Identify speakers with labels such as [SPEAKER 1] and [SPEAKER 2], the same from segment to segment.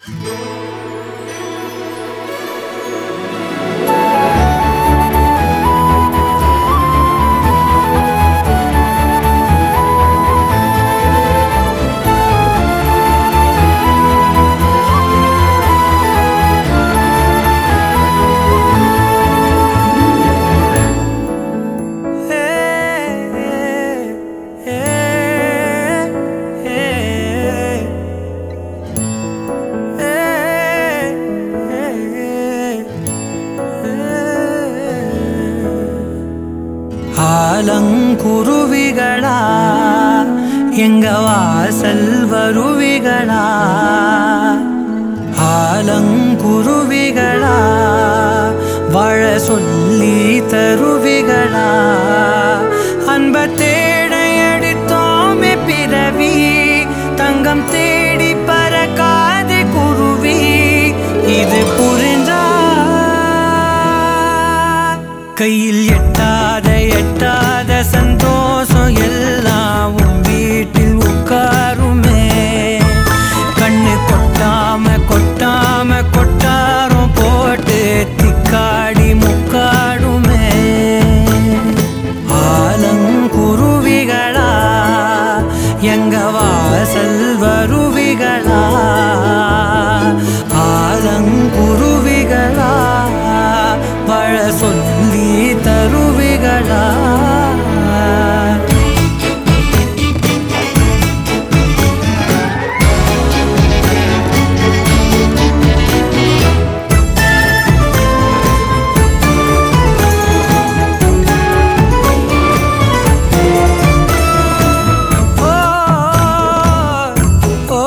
[SPEAKER 1] ஆலங்குருவிகளா எங்க வாசல் வருவிகளா ஆலங்குருவிகளா வாழ சொல்லி தருவிகளா அன்ப தேடை அடித்தோமே பிறவி தங்கம் தேடி பறக்காது குருவி இது புரிஞ்சா கையில் எட்டாத எட்டாத சந்தோஷம் எல்லாம் உன் வீட்டில் உட்காருமே கண்ணு கொட்டாம கொட்டாம கொட்டாரம் போட்டு திக்காடி முக்காடுமே ஆலங்குருவிகளா எங்க வாசல் வருவிகளா ஆலங்குருவிகளா வாழ சொல்லி தருவிகளா ஓ ஓ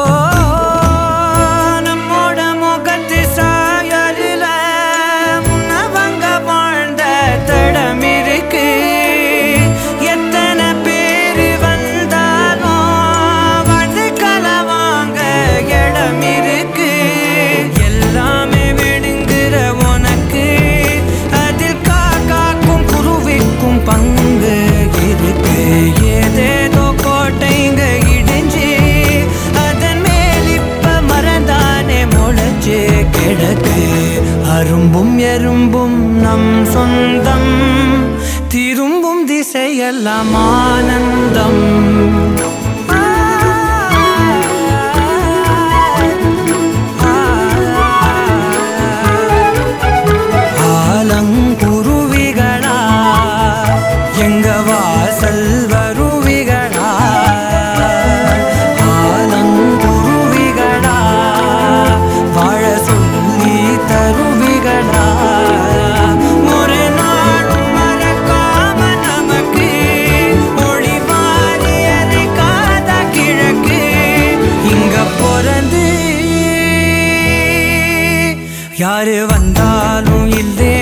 [SPEAKER 1] நம்மோட முகத்து சாயலில முன்னவங்க வாழ்ந்த தடம் இருக்கு எத்தனை பேரு வந்தாலும் வந்து கலவாங்க இடம் இருக்கு எல்லாமே விடுங்கிற உனக்கு அதில் காக்காக்கும் குருவிக்கும் பங்கு இருக்கு ஏதேதோ கோட்டைங்க இடிஞ்சு அதன் மேல் இப்ப மறந்தானே முளைச்சு கிடக்கு அரும்பும் எறும்பும் நம் சொந்தம் திரும்பும் திசையெல்லாம் ஆனந்தம் ஆலங்குருவிகளா எங்க வாசல் வருவிகளா ஆலங்குருவிகளா வாழ சொல்லி தருவிகளா ஒரு நாளும் மறக்காம நமக்கு ஒளி மாறி அறிக்காத கிழக்கு இங்க பிறந்து யாரு வந்தாலும் இல்லே